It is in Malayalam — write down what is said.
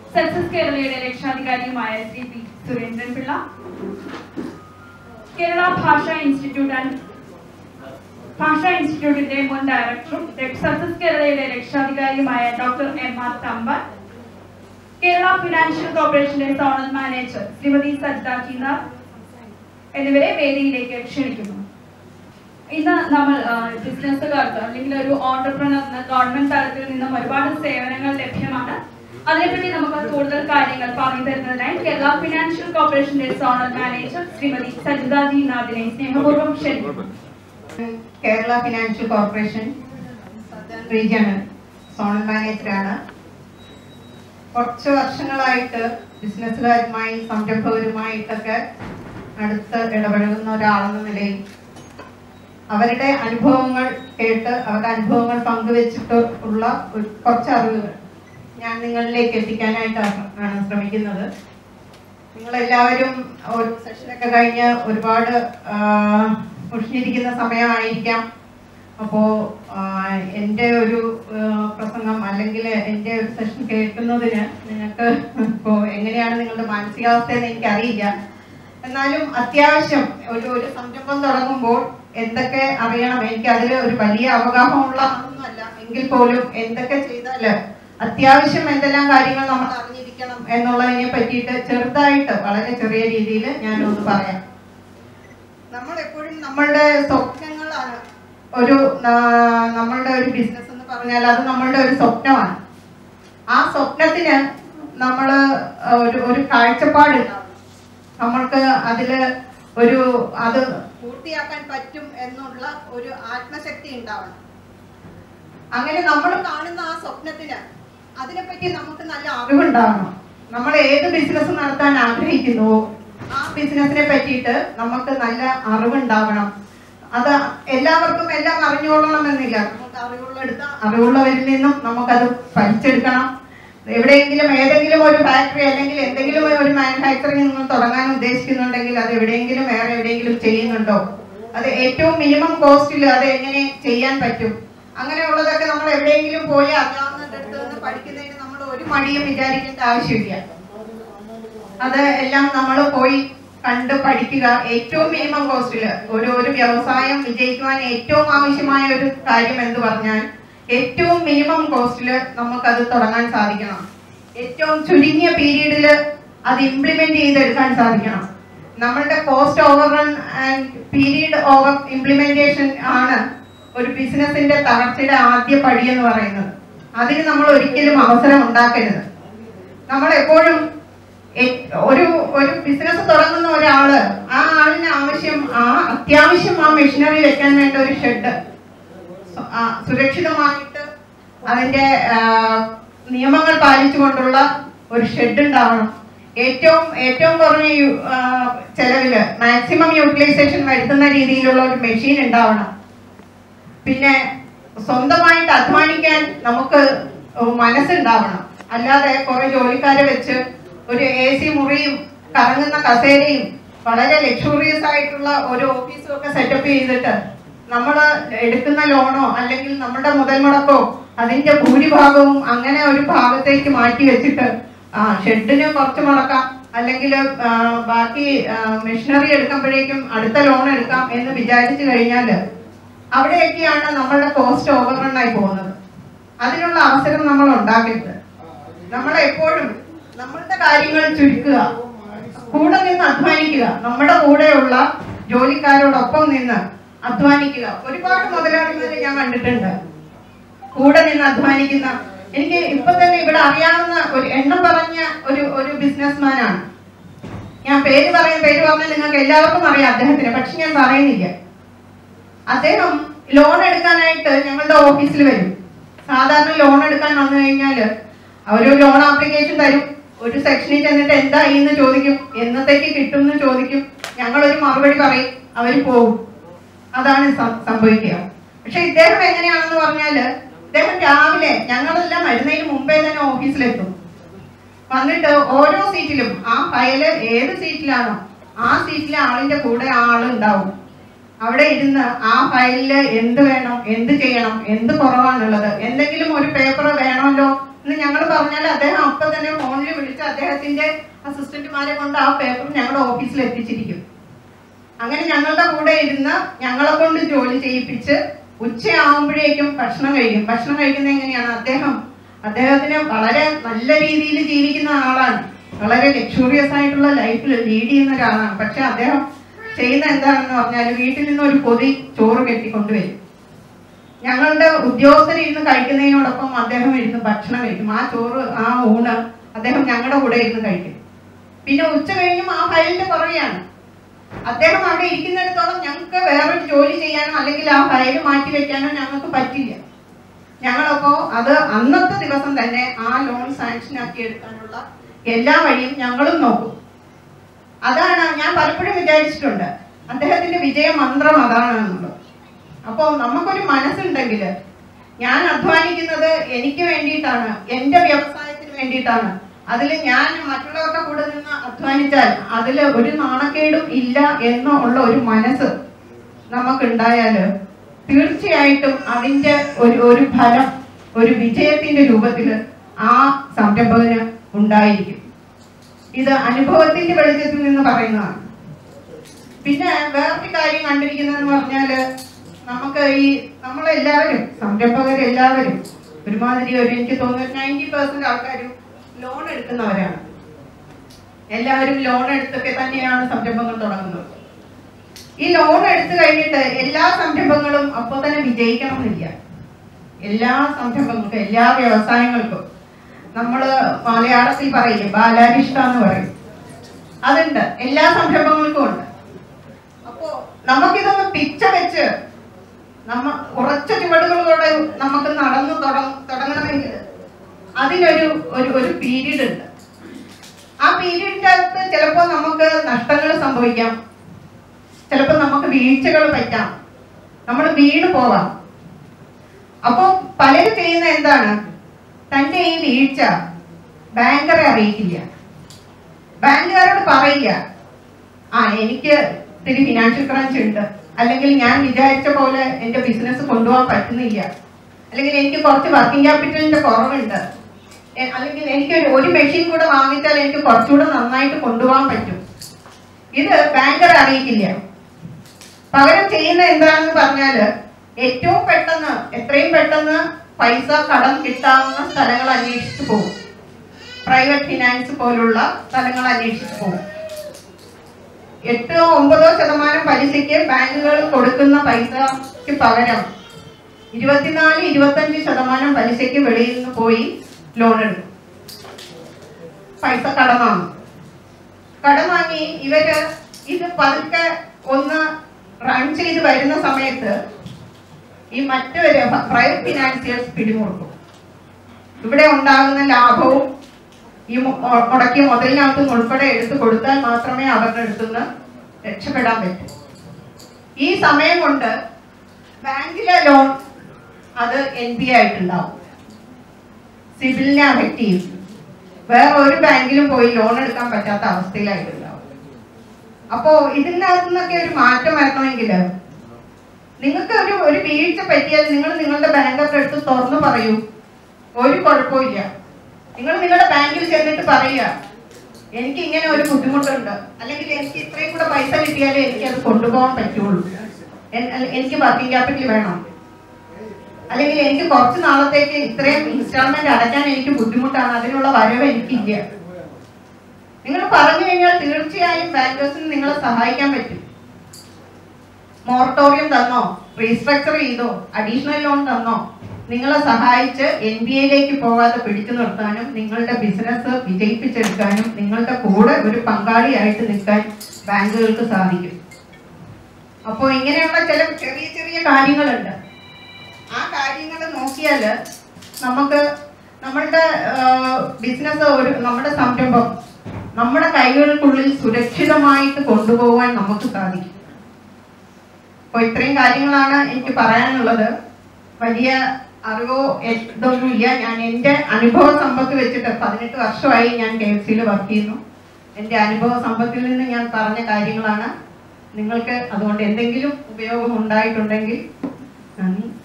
സക്സസ് കേരളയുടെ രക്ഷാധികാരിയുമായ Shri P Surendran Pillai Kerala Bhasha institute and Bhasha ഇൻസ്റ്റിറ്റ്യൂട്ടിന്റെ മുൻ ഡയറക്ടറും സക്സസ് കേരളയുടെ രക്ഷാധികാരിയുമായ doctor M R Thampar Kerala financial കോർപ്പറേഷന്റെ സോണൽ മാനേജർ ശ്രീമതി സജ്ജ കീനാർ എന്നിവരെ വേദിയിലേക്ക് ക്ഷണിക്കുന്നു ഇന്ന് നമ്മൾ ബിസിനസ്സുകാർക്ക് അല്ലെങ്കിൽ ഒരു ഓണ്ടർപ്രണറിന് ഗവൺമെന്റ് തലത്തിൽ നിന്നും ഒരുപാട് സേവനങ്ങൾ ലഭ്യമാണ് അതിനെപ്പറ്റി നമുക്ക് കൂടുതൽ കാര്യങ്ങൾ പറഞ്ഞു തരുന്നതിനായി കേരള ഫിനാൻഷ്യൽ കോർപ്പറേഷന്റെ zonal manager Shrimati Sajitha G നാഥിനെ സ്നേഹപൂർവ്വം ക്ഷണിക്കുന്നു Kerala financial corporation southern regional zonal മാനേജറാണ് കുറച്ച് വർഷങ്ങളായിട്ട് ബിസിനസ്സുകാരുമായി സംരംഭകരുമായിട്ടൊക്കെ അടുത്ത് ഇടപഴകുന്ന ഒരാളെന്ന നിലയിൽ അവരുടെ അനുഭവങ്ങൾ കേട്ട് അവരുടെ അനുഭവങ്ങൾ പങ്കുവെച്ചിട്ട് ഉള്ള ഒരു കുറച്ച് അറിവുകൾ ഞാൻ നിങ്ങളിലേക്ക് എത്തിക്കാനായിട്ടാണ് ആണ് ശ്രമിക്കുന്നത് നിങ്ങളെല്ലാവരും ഒരു സെഷനൊക്കെ കഴിഞ്ഞ് ഒരുപാട് ഉഷ്ണിരിക്കുന്ന സമയമായിരിക്കാം അപ്പോൾ എൻ്റെ ഒരു ആ, പ്രസംഗം അല്ലെങ്കിൽ എൻ്റെ ഒരു സെഷൻ കേൾക്കുന്നതിന് നിങ്ങൾക്ക് ഇപ്പോൾ എങ്ങനെയാണ് നിങ്ങളുടെ മാനസികാവസ്ഥയെന്ന് എനിക്കറിയില്ല എന്നാലും അത്യാവശ്യം ഒരു ഒരു സംരംഭം തുടങ്ങുമ്പോൾ എന്തൊക്കെ അറിയണം എനിക്ക് അതിൽ ഒരു വലിയ അവഗാഹമുള്ള ആളൊന്നുമല്ല എങ്കിൽ പോലും എന്തൊക്കെ ചെയ്താൽ അത്യാവശ്യം എന്തെല്ലാം കാര്യങ്ങൾ നമ്മൾ അറിഞ്ഞിരിക്കണം എന്നുള്ളതിനെ പറ്റിയിട്ട് ചെറുതായിട്ട് വളരെ ചെറിയ രീതിയിൽ ഞാനൊന്ന് പറയാം നമ്മൾ എപ്പോഴും നമ്മളുടെ സ്വപ്നങ്ങളാണ് ഒരു ആ, നമ്മളുടെ ഒരു ബിസിനസ് എന്ന് പറഞ്ഞാൽ അത് നമ്മളുടെ ഒരു സ്വപ്നമാണ് ആ സ്വപ്നത്തിന് നമ്മൾ ഒരു ഒരു കാഴ്ചപ്പാടുണ്ടാവും നമ്മൾക്ക് അതില് ഒരു അത് പൂർത്തിയാക്കാൻ പറ്റും എന്നുള്ള ഒരു ആത്മശക്തി ഉണ്ടാവണം അങ്ങനെ നമ്മൾ കാണുന്ന ആ സ്വപ്നത്തിന് അതിനെപ്പറ്റി നമുക്ക് നല്ല അറിവുണ്ടാവണം നമ്മൾ ഏത് ബിസിനസ് നടത്താൻ ആഗ്രഹിക്കുന്നുവോ ആ ബിസിനസിനെ പറ്റിയിട്ട് നമുക്ക് നല്ല അറിവുണ്ടാവണം അത് എല്ലാവർക്കും എല്ലാം അറിഞ്ഞുകൊള്ളണമെന്നില്ല നമുക്ക് അറിവുള്ളെടുത്ത അറിവുള്ളവരിൽ നിന്നും നമുക്കത് പഠിച്ചെടുക്കണം എവിടെയെങ്കിലും ഏതെങ്കിലും ഒരു ഫാക്ടറി അല്ലെങ്കിൽ എന്തെങ്കിലും ഒരു മാനുഫാക്ചറിങ് നിങ്ങൾ തുടങ്ങാൻ ഉദ്ദേശിക്കുന്നുണ്ടെങ്കിൽ അത് എവിടെയെങ്കിലും വേറെ എവിടെയെങ്കിലും ചെയ്യുന്നുണ്ടോ അത് ഏറ്റവും മിനിമം കോസ്റ്റിൽ അത് എങ്ങനെ ചെയ്യാൻ പറ്റും അങ്ങനെയുള്ളതൊക്കെ നമ്മൾ എവിടെയെങ്കിലും പോയി അറിയാവുന്നതിന്റെ അടുത്ത് നിന്ന് പഠിക്കുന്നതിന് നമ്മൾ ഒരു മടിയും വിചാരിക്കേണ്ട ആവശ്യമില്ല അത് എല്ലാം നമ്മൾ പോയി കണ്ട് പഠിക്കുക ഏറ്റവും മിനിമം കോസ്റ്റിൽ ഒരു ഒരു വ്യവസായം വിജയിക്കുവാൻ ഏറ്റവും ആവശ്യമായ ഒരു കാര്യം എന്ന് പറഞ്ഞാൽ ഏറ്റവും മിനിമം കോസ്റ്റിൽ നമുക്കത് തുടങ്ങാൻ സാധിക്കണം ഏറ്റവും ചുരുങ്ങിയ പീരീഡിൽ അത് ഇംപ്ലിമെന്റ് ചെയ്തെടുക്കാൻ സാധിക്കണം നമ്മളുടെ cost over run and period over implementation ആണ് ഒരു ബിസിനസിന്റെ തകർച്ചയുടെ ആദ്യ പടി എന്ന് പറയുന്നത് അതിന് നമ്മൾ ഒരിക്കലും അവസരം ഉണ്ടാക്കരുത് നമ്മൾ എപ്പോഴും എ- ഒരു ഒരു ബിസിനസ് തുടങ്ങുന്ന ഒരാള് ആ ആളിന് ആവശ്യം ആ അത്യാവശ്യം ആ മെഷീനറി വെക്കാൻ വേണ്ട ഒരു ഷെഡ് സുരക്ഷിതമായിട്ട് അതിന്റെ ആ, നിയമങ്ങൾ പാലിച്ചുകൊണ്ടുള്ള ഒരു ഷെഡ് ഉണ്ടാവണം ഏറ്റവും ഏറ്റവും കുറഞ്ഞ യു- ആ, ചെലവില് മാക്സിമം യൂട്ടിലൈസേഷൻ വരുത്തുന്ന രീതിയിലുള്ള ഒരു മെഷീൻ ഉണ്ടാവണം പിന്നെ സ്വന്തമായിട്ട് അധ്വാനിക്കാൻ നമുക്ക് മനസ്സുണ്ടാവണം അല്ലാതെ കുറെ ജോലിക്കാരെ വെച്ച് ഒരു എ സി മുറിയും കറങ്ങുന്ന കസേരയും വളരെ ലക്ഷൂറിയസ് ആയിട്ടുള്ള ഒരു ഓഫീസും ഒക്കെ സെറ്റപ്പ് ചെയ്തിട്ട് നമ്മൾ എടുക്കുന്ന ലോണോ അല്ലെങ്കിൽ നമ്മുടെ മുതൽ മുടക്കോ അതിന്റെ ഭൂരിഭാഗവും അങ്ങനെ ഒരു ഭാഗത്തേക്ക് മാറ്റി വെച്ചിട്ട് ആ ഷെഡിന് കുറച്ച് മുടക്കാം അല്ലെങ്കിൽ ബാക്കി മെഷീനറി എടുക്കുമ്പോഴേക്കും അടുത്ത ലോൺ എടുക്കാം എന്ന് വിചാരിച്ചു കഴിഞ്ഞാൽ അവിടെയൊക്കെയാണ് നമ്മളുടെ കോസ്റ്റ് ഓവർറൺ ആയി പോകുന്നത് അതിനുള്ള അവസരം നമ്മൾ ഉണ്ടാക്കരുത് നമ്മൾ എപ്പോഴും നമ്മളുടെ കാര്യങ്ങൾ ചുരുക്കുക കൂടെ നിന്ന് അധ്വാനിക്കുക നമ്മുടെ കൂടെയുള്ള ജോലിക്കാരോടൊപ്പം നിന്ന് അധ്വാനിക്കുക ഒരുപാട് മുതലാളിമാരെ ഞാൻ കണ്ടിട്ടുണ്ട് കൂടെ നിന്ന് അധ്വാനിക്കുന്ന എനിക്ക് ഇപ്പൊ തന്നെ ഇവിടെ അറിയാവുന്ന ഒരു എണ്ണം പറഞ്ഞ ഒരു ഒരു ബിസിനസ്മാൻ ആണ് ഞാൻ പേര് പറയും പേര് പറഞ്ഞാൽ നിങ്ങൾക്ക് എല്ലാവർക്കും അറിയാം അദ്ദേഹത്തിന് പക്ഷെ ഞാൻ പറയുന്നില്ല അദ്ദേഹം ലോൺ എടുക്കാനായിട്ട് ഞങ്ങളുടെ ഓഫീസിൽ വരും സാധാരണ ലോൺ എടുക്കാൻ വന്നു കഴിഞ്ഞാൽ ഒരു ലോൺ ആപ്ലിക്കേഷൻ തരും ഒരു സെക്ഷനിൽ ചെന്നിട്ട് എന്തായി എന്ന് ചോദിക്കും എന്നത്തേക്ക് കിട്ടും എന്ന് ചോദിക്കും ഞങ്ങൾ ഒരു മറുപടി പറയും അവർ പോകും അതാണ് സം- സംഭവിക്കുക പക്ഷെ ഇദ്ദേഹം എങ്ങനെയാണെന്ന് പറഞ്ഞാല് ഇദ്ദേഹം രാവിലെ ഞങ്ങളെല്ലാം വരുന്നതിന് മുമ്പേ തന്നെ ഓഫീസിലെത്തും വന്നിട്ട് ഓരോ സീറ്റിലും ആ ഫയല് ഏത് സീറ്റിലാണോ ആ സീറ്റിലെ ആളിന്റെ കൂടെ ആളുണ്ടാവും അവിടെ ഇരുന്ന് ആ ഫയലില് എന്ത് വേണം എന്ത് ചെയ്യണം എന്ത് കുറവാണുള്ളത് എന്തെങ്കിലും ഒരു പേപ്പർ വേണമല്ലോ എന്ന് ഞങ്ങൾ പറഞ്ഞാൽ അദ്ദേഹം അപ്പൊ തന്നെ ഫോണിൽ വിളിച്ച് അദ്ദേഹത്തിന്റെ അസിസ്റ്റന്റുമാരെ കൊണ്ട് ആ പേപ്പർ ഞങ്ങളുടെ ഓഫീസിൽ എത്തിച്ചിരിക്കും അങ്ങനെ ഞങ്ങളുടെ കൂടെ ഇരുന്ന് ഞങ്ങളെ കൊണ്ട് ജോലി ചെയ്യിപ്പിച്ച് ഉച്ചയാവുമ്പോഴേക്കും ഭക്ഷണം കഴിക്കും ഭക്ഷണം കഴിക്കുന്നത് എങ്ങനെയാണ് അദ്ദേഹം അദ്ദേഹത്തിന് വളരെ നല്ല രീതിയിൽ ജീവിക്കുന്ന ആളാണ് വളരെ ലക്ഷൂറിയസ് ആയിട്ടുള്ള ലൈഫിൽ ലീഡ് ചെയ്യുന്ന ഒരാളാണ് പക്ഷെ അദ്ദേഹം ചെയ്യുന്ന എന്താണെന്ന് പറഞ്ഞാൽ വീട്ടിൽ നിന്ന് ഒരു പൊതി ചോറ് കെട്ടിക്കൊണ്ടുവരും ഞങ്ങളുടെ ഉദ്യോഗസ്ഥർ ഇരുന്ന് കഴിക്കുന്നതിനോടൊപ്പം അദ്ദേഹം ഇരുന്ന് ഭക്ഷണം കഴിക്കും ആ ചോറ് ആ ഊണ് അദ്ദേഹം ഞങ്ങളുടെ കൂടെ ഇരുന്ന് കഴിക്കും പിന്നെ ഉച്ച കഴിഞ്ഞും ആ ഫയലിന്റെ പുറകെയാണ് അദ്ദേഹം അവിടെ ഇരിക്കുന്നിടത്തോളം ഞങ്ങൾക്ക് വേറൊരു ജോലി ചെയ്യാനോ അല്ലെങ്കിൽ ആ ഫയൽ മാറ്റി വെക്കാനോ ഞങ്ങൾക്ക് പറ്റില്ല ഞങ്ങളപ്പോ അത് അന്നത്തെ ദിവസം തന്നെ ആ ലോൺ സാങ്ഷൻ ആക്കി എടുക്കാനുള്ള എല്ലാ വഴിയും ഞങ്ങളും നോക്കും അതാണ് ഞാൻ പലപ്പോഴും വിചാരിച്ചിട്ടുണ്ട് അദ്ദേഹത്തിന്റെ വിജയ മന്ത്രം അതാണ് എന്നുള്ളത് അപ്പോൾ നമുക്കൊരു മനസ്സുണ്ടെങ്കിൽ ഞാൻ അധ്വാനിക്കുന്നത് എനിക്ക് വേണ്ടിയിട്ടാണ് എൻ്റെ വ്യവസായത്തിന് വേണ്ടിയിട്ടാണ് അതിൽ ഞാൻ മറ്റുള്ളവരുടെ കൂടെ നിന്ന് അധ്വാനിച്ചാൽ അതിൽ ഒരു നാണക്കേടും ഇല്ല എന്നുള്ള ഒരു മനസ്സ് നമുക്കുണ്ടായാല് തീർച്ചയായിട്ടും അതിന്റെ ഒരു ഒരു ഫലം ഒരു വിജയത്തിന്റെ രൂപത്തിൽ ആ സംരംഭകന് ഉണ്ടായിരിക്കും ഇത് അനുഭവത്തിന്റെ വെളിച്ചത്തിൽ നിന്ന് പറയുന്നതാണ് പിന്നെ വേറൊരു കാര്യം കണ്ടിരിക്കുന്നതെന്ന് പറഞ്ഞാല് നമുക്ക് ഈ നമ്മളെല്ലാവരും സംരംഭകരെല്ലാവരും ഒരുമാതിരി ഒരു എനിക്ക് തോന്നുന്നു നയൻറ്റി പെർസെന്റ് ആൾക്കാരും ലോൺ എടുക്കുന്നവരാണ് എല്ലാവരും ലോൺ എടുത്തൊക്കെ തന്നെയാണ് സംരംഭങ്ങൾ തുടങ്ങുന്നത് ഈ ലോൺ എടുത്തു കഴിഞ്ഞിട്ട് എല്ലാ സംരംഭങ്ങളും അപ്പോൾ തന്നെ വിജയിക്കണമെന്നില്ല എല്ലാ സംരംഭങ്ങൾക്കും എല്ലാ വ്യവസായങ്ങൾക്കും നമ്മൾ മലയാളത്തിൽ പറയില്ലേ ബാലാരിഷ്ട എന്ന് പറയും അതുണ്ട് എല്ലാ സംരംഭങ്ങൾക്കും ഉണ്ട് അപ്പോ നമുക്കിതൊന്ന് പിച്ച വെച്ച് നമ്മ ഉറച്ച ചുവടുകളോടെ നമുക്ക് നടന്നു തുടങ്ങ തുടങ്ങണമെങ്കിൽ അതിനൊരു ഒരു ഒരു പീരീഡ് ഉണ്ട് ആ പീരീഡിന്റെ അകത്ത് ചിലപ്പോൾ നമുക്ക് നഷ്ടങ്ങൾ സംഭവിക്കാം ചിലപ്പോൾ നമുക്ക് വീഴ്ചകൾ പറ്റാം നമ്മൾ വീണ് പോവാം അപ്പോൾ പലരും ചെയ്യുന്ന എന്താണ് തന്റെ ഈ വീഴ്ച ബാങ്കറെ അറിയിക്കില്ല ബാങ്കുകാരോട് പറയില്ല ആ എനിക്ക് ഇത്തിരി ഫിനാൻഷ്യൽ ക്രഞ്ച് ഉണ്ട് അല്ലെങ്കിൽ ഞാൻ വിചാരിച്ച പോലെ എന്റെ ബിസിനസ് കൊണ്ടുപോകാൻ പറ്റുന്നില്ല അല്ലെങ്കിൽ എനിക്ക് കുറച്ച് വർക്കിംഗ് ക്യാപിറ്റലിന്റെ കുറവുണ്ട് എ- അല്ലെങ്കിൽ എനിക്ക് ഒരു- ഒരു മെഷീൻ കൂടെ വാങ്ങിച്ചാൽ എനിക്ക് കുറച്ചുകൂടെ നന്നായിട്ട് കൊണ്ടുപോകാൻ പറ്റും ഇത് ബാങ്കർ അറിയിക്കില്ല പകരം ചെയ്യുന്ന എന്താണെന്ന് പറഞ്ഞാല് ഏറ്റവും പെട്ടെന്ന് എത്രയും പെട്ടെന്ന് പൈസ കടം കിട്ടാവുന്ന സ്ഥലങ്ങൾ അന്വേഷിച്ചു പോകും പ്രൈവറ്റ് ഫിനാൻസ് പോലുള്ള സ്ഥലങ്ങൾ അന്വേഷിച്ചു പോകും എട്ടോ ഒമ്പതോ ശതമാനം പലിശയ്ക്ക് ബാങ്കുകൾ കൊടുക്കുന്ന പൈസയ്ക്ക് പകരം ഇരുപത്തിനാല് ഇരുപത്തഞ്ച് ശതമാനം പലിശയ്ക്ക് വെളിയിൽ നിന്ന് പോയി ലോൺ എടുക്കും പൈസ കടം വാങ്ങും കടം വാങ്ങി ഇവര് ഇത് പതുക്കെ ഒന്ന് റൺ ചെയ്ത് വരുന്ന സമയത്ത് ഈ മറ്റൊരു പ്രൈവറ്റ് ഫിനാൻസിയേഴ്സ് പിടിമുറുക്കും ഇവിടെ ഉണ്ടാകുന്ന ലാഭവും ഈ മു- മു- മുടക്കിയ മുതലിനകത്ത് നിന്ന് ഉൾപ്പെടെ എടുത്തു കൊടുത്താൽ മാത്രമേ അവരുടെ അടുത്തുനിന്ന് രക്ഷപ്പെടാൻ പറ്റൂ ഈ സമയം കൊണ്ട് ബാങ്കിലെ ലോൺ അത് എൻ പി ആയിട്ടുണ്ടാവും സിബിലിനെ അഫക്റ്റ് ചെയ്യും വേറെ ഒരു ബാങ്കിലും പോയി ലോൺ എടുക്കാൻ പറ്റാത്ത അവസ്ഥയിലായിട്ടുണ്ടാവും അപ്പോ ഇതിനകത്ത് നിന്നൊക്കെ ഒരു മാറ്റം വരണമെങ്കിൽ നിങ്ങൾക്ക് ഒരു ഒരു വീഴ്ച പറ്റിയാൽ നിങ്ങൾ നിങ്ങളുടെ ബാങ്കറുടെ അടുത്ത് തുറന്നു പറയൂ ഒരു കുഴപ്പമില്ല നിങ്ങൾ നിങ്ങളുടെ ബാങ്കിൽ ചെന്നിട്ട് പറയുക എനിക്ക് ഇങ്ങനെ ഒരു ബുദ്ധിമുട്ടുണ്ട് അല്ലെങ്കിൽ എനിക്ക് ഇത്രയും കൂടെ പൈസ കിട്ടിയാലേ എനിക്ക് അത് കൊണ്ടുപോകാൻ പറ്റുള്ളൂ എൻ- അല്ല- എനിക്ക് വർക്കിംഗ് ക്യാപിറ്റൽ വേണം അല്ലെങ്കിൽ എനിക്ക് കുറച്ച് നാളത്തേക്ക് ഇത്രയും ഇൻസ്റ്റാൾമെന്റ് അടയ്ക്കാൻ എനിക്ക് ബുദ്ധിമുട്ടാണ് അതിനുള്ള വരവ് എനിക്കില്ല നിങ്ങൾ പറഞ്ഞു കഴിഞ്ഞാൽ തീർച്ചയായും ബാങ്കേഴ്സിന് നിങ്ങളെ സഹായിക്കാൻ പറ്റും മോറട്ടോറിയം തന്നോ റീസ്ട്രക്ചർ ചെയ്തോ അഡീഷണൽ ലോൺ തന്നോ നിങ്ങളെ സഹായിച്ച് എൻ ബി എയിലേക്ക് പോകാതെ പിടിച്ചു നിർത്താനും നിങ്ങളുടെ ബിസിനസ് വിജയിപ്പിച്ചെടുക്കാനും നിങ്ങളുടെ കൂടെ ഒരു പങ്കാളിയായിട്ട് നിൽക്കാൻ ബാങ്കുകൾക്ക് സാധിക്കും അപ്പോൾ ഇങ്ങനെയുള്ള ചില ചെറിയ ചെറിയ കാര്യങ്ങളുണ്ട് ആ കാര്യങ്ങൾ നോക്കിയാൽ നമുക്ക് നമ്മളുടെ ബിസിനസ് ഒരു നമ്മുടെ സംരംഭം നമ്മുടെ കൈകൾക്കുള്ളിൽ സുരക്ഷിതമായിട്ട് കൊണ്ടുപോകാൻ നമുക്ക് സാധിക്കും അപ്പോൾ ഇത്രയും കാര്യങ്ങളാണ് എനിക്ക് പറയാനുള്ളത് വലിയ അറിവോ ഇതൊന്നുമില്ല ഞാൻ എൻ്റെ അനുഭവ സമ്പത്ത് വെച്ചിട്ട് പതിനെട്ട് വർഷമായി ഞാൻ കെ എഫ് സിയിൽ വർക്ക് ചെയ്യുന്നു എൻ്റെ അനുഭവ സമ്പത്തിൽ നിന്ന് ഞാൻ പറഞ്ഞ കാര്യങ്ങളാണ് നിങ്ങൾക്ക് അതുകൊണ്ട് എന്തെങ്കിലും ഉപയോഗം ഉണ്ടായിട്ടുണ്ടെങ്കിൽ നന്ദി